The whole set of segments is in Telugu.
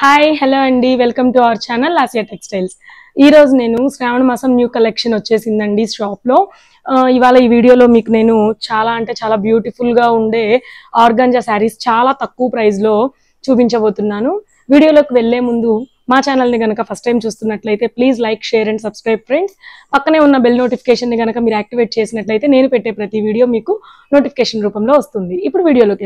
హాయ్ హలో అండి welcome to our channel Lasiya textiles ఈ రోజు నేను శ్రావణ మాసం న్యూ కలెక్షన్ వచ్చేసిందండి షాప్ లో ఆ, ఇవాళ ఈ వీడియోలో మీకు నేను చాలా అంటే చాలా బ్యూటిఫుల్ గా ఉండే ఆర్గంజా శారీస్ చాలా తక్కువ ప్రైస్ లో చూపించబోతున్నాను వీడియోలోకి వెళ్లే ముందు మా ఛానల్ ని గనక ఫస్ట్ టైం చూస్తున్నట్లయితే please like share and subscribe friends పక్కనే ఉన్న బెల్ నోటిఫికేషన్ ని గనక మీరు యాక్టివేట్ చేసినట్లయితే నేను పెట్టే ప్రతి వీడియో మీకు నోటిఫికేషన్ రూపంలో వస్తుంది ఇప్పుడు వీడియోలోకి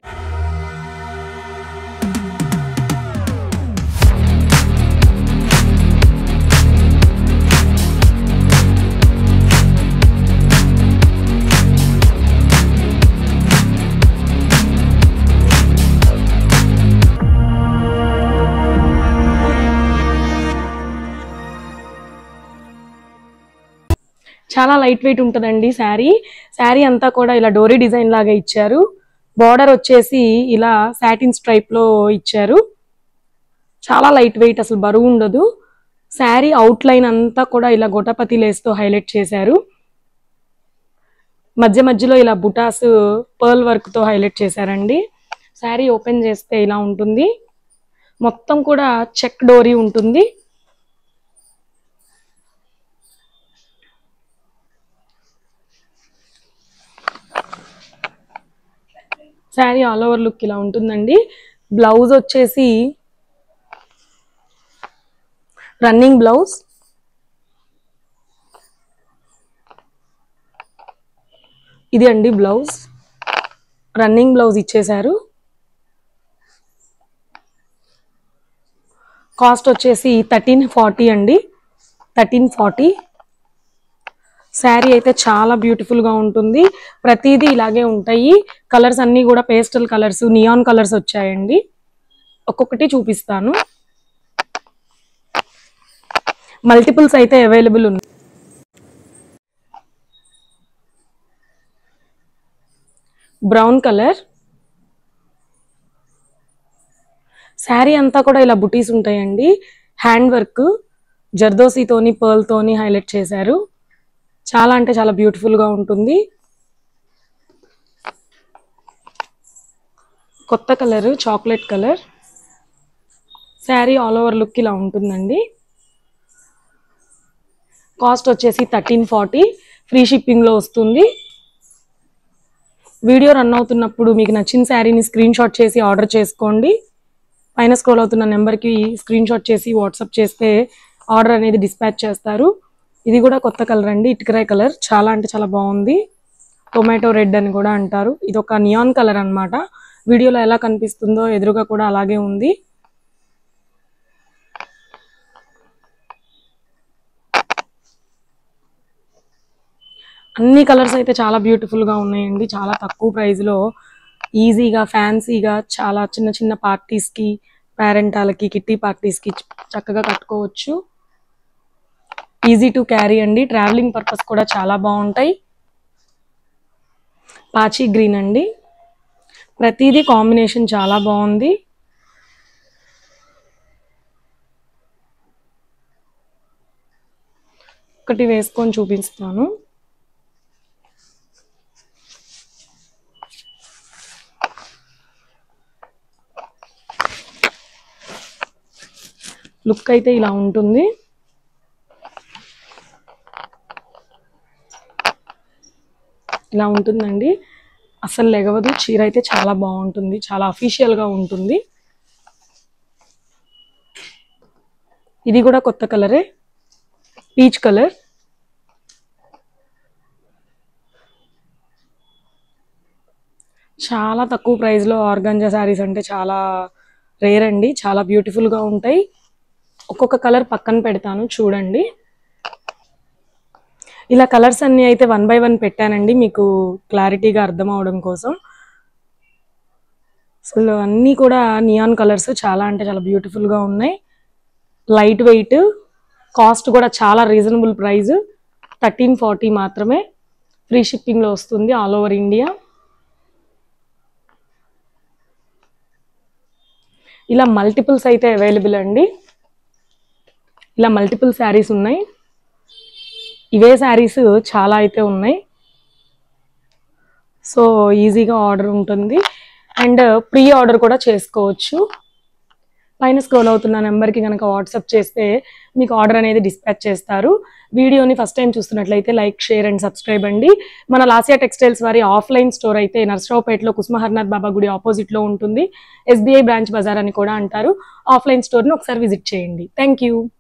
చాలా లైట్ వెయిట్ ఉంటుందండి శారీ శారీ అంతా కూడా ఇలా డోరీ డిజైన్ లాగా ఇచ్చారు బార్డర్ వచ్చేసి ఇలా సాటిన్ స్ట్రైప్ లో ఇచ్చారు చాలా లైట్ వెయిట్ అసలు బరువు ఉండదు శారీ అవుట్ లైన్ అంతా కూడా ఇలా గొటపతి లేస్తో హైలైట్ చేశారు మధ్య మధ్యలో ఇలా బుటాస్ పర్ల్ వర్క్ తో హైలైట్ చేశారండి శారీ ఓపెన్ చేస్తే ఇలా ఉంటుంది మొత్తం కూడా చెక్ డోరీ ఉంటుంది శారీ ఆల్ ఓవర్ లుక్ ఇలా ఉంటుందండి బ్లౌజ్ వచ్చేసి రన్నింగ్ బ్లౌజ్ ఇది అండి బ్లౌజ్ రన్నింగ్ బ్లౌజ్ ఇచ్చేశారు కాస్ట్ వచ్చేసి థర్టీన్ ఫార్టీ అండి థర్టీన్ ఫార్టీ శారీ అయితే చాలా బ్యూటిఫుల్ గా ఉంటుంది ప్రతిదీ ఇలాగే ఉంటాయి కలర్స్ అన్ని కూడా పేస్టల్ కలర్స్ నియాన్ కలర్స్ వచ్చాయండి ఒక్కొక్కటి చూపిస్తాను మల్టిపుల్స్ అయితే అవైలబుల్ ఉన్నాయి బ్రౌన్ కలర్ శారీ అంతా కూడా ఇలా బుటీస్ ఉంటాయండి హ్యాండ్ వర్క్ జర్దోసితోని పర్ల్ తోని హైలైట్ చేశారు చాలా అంటే చాలా బ్యూటిఫుల్ గా ఉంటుంది కొత్త colour chocolate colour sari all over look ఇలా ఉంటుందండి కాస్ట్ వచ్చేసి థర్టీన్ ఫార్టీ ఫ్రీ షిప్పింగ్లో వస్తుంది వీడియో రన్ అవుతున్నప్పుడు మీకు నచ్చిన శారీని స్క్రీన్ షాట్ చేసి ఆర్డర్ చేసుకోండి పైన స్క్రోల్ అవుతున్న నెంబర్కి స్క్రీన్ షాట్ చేసి వాట్సాప్ చేస్తే ఆర్డర్ అనేది డిస్పాచ్ చేస్తారు ఇది కూడా కొత్త కలర్ అండి ఇటుకరాయ్ కలర్ చాలా అంటే చాలా బాగుంది టొమాటో రెడ్ అని కూడా అంటారు ఇది ఒక నియాన్ కలర్ అన్నమాట వీడియోలో ఎలా కనిపిస్తుందో ఎదురుగా కూడా అలాగే ఉంది అన్ని కలర్స్ అయితే చాలా బ్యూటిఫుల్ గా ఉన్నాయండి చాలా తక్కువ ప్రైస్ లో ఈజీగా ఫ్యాన్సీగా చాలా చిన్న చిన్న పార్టీస్ కి పేరెంటాలకి కిట్టి పార్టీస్ కి చక్కగా కట్టుకోవచ్చు ఈజీ టు క్యారీ అండి ట్రావెలింగ్ పర్పస్ కూడా చాలా బాగుంటాయి పాచి గ్రీన్ అండి ప్రతిదీ కాంబినేషన్ చాలా బాగుంది ఒకటి వేసుకొని చూపిస్తాను లుక్ అయితే ఇలా ఉంటుంది ఇలా ఉంటుందండి అసలు లెగవదు చీర అయితే చాలా బాగుంటుంది చాలా అఫీషియల్ గా ఉంటుంది ఇది కూడా కొత్త కలరే పీచ్ కలర్ చాలా తక్కువ ప్రైస్ లో ఆర్గంజా శారీస్ అంటే చాలా రేర్ అండి చాలా బ్యూటిఫుల్ గా ఉంటాయి ఒక్కొక్క కలర్ పక్కన పెడతాను చూడండి ఇలా కలర్స్ అన్ని అయితే వన్ బై వన్ పెట్టానండి మీకు క్లారిటీగా అర్థం అవడం కోసం అసలు అన్నీ కూడా నియాన్ కలర్స్ చాలా అంటే చాలా బ్యూటిఫుల్ గా ఉన్నాయి లైట్ వెయిట్ కాస్ట్ కూడా చాలా రీజనబుల్ ప్రైస్ థర్టీన్ ఫార్టీ మాత్రమే ఫ్రీ షిప్పింగ్ లో వస్తుంది ఆల్ ఓవర్ ఇండియా ఇలా మల్టిపుల్స్ అయితే అవైలబుల్ అండి ఇలా మల్టిపుల్ శారీస్ ఉన్నాయి ఇవే శారీస్ చాలా అయితే ఉన్నాయి సో ఈజీగా ఆర్డర్ ఉంటుంది అండ్ ప్రీ ఆర్డర్ కూడా చేసుకోవచ్చు పైన స్క్రోల్ అవుతున్న నెంబర్కి కనుక వాట్సాప్ చేస్తే మీకు ఆర్డర్ అనేది డిస్పాచ్ చేస్తారు వీడియోని ఫస్ట్ టైం చూస్తున్నట్లయితే లైక్ షేర్ అండ్ సబ్స్క్రైబ్ అండి మన లాసియా టెక్స్టైల్స్ వారి ఆఫ్లైన్ స్టోర్ అయితే నర్సరావుపేటలో కుస్మహర్నాథ్ బాబా గుడి ఆపోజిట్లో ఉంటుంది ఎస్బీఐ బ్రాంచ్ బజార్ అని కూడా అంటారు ఆఫ్లైన్ స్టోర్ని ఒకసారి విజిట్ చేయండి థ్యాంక్ యూ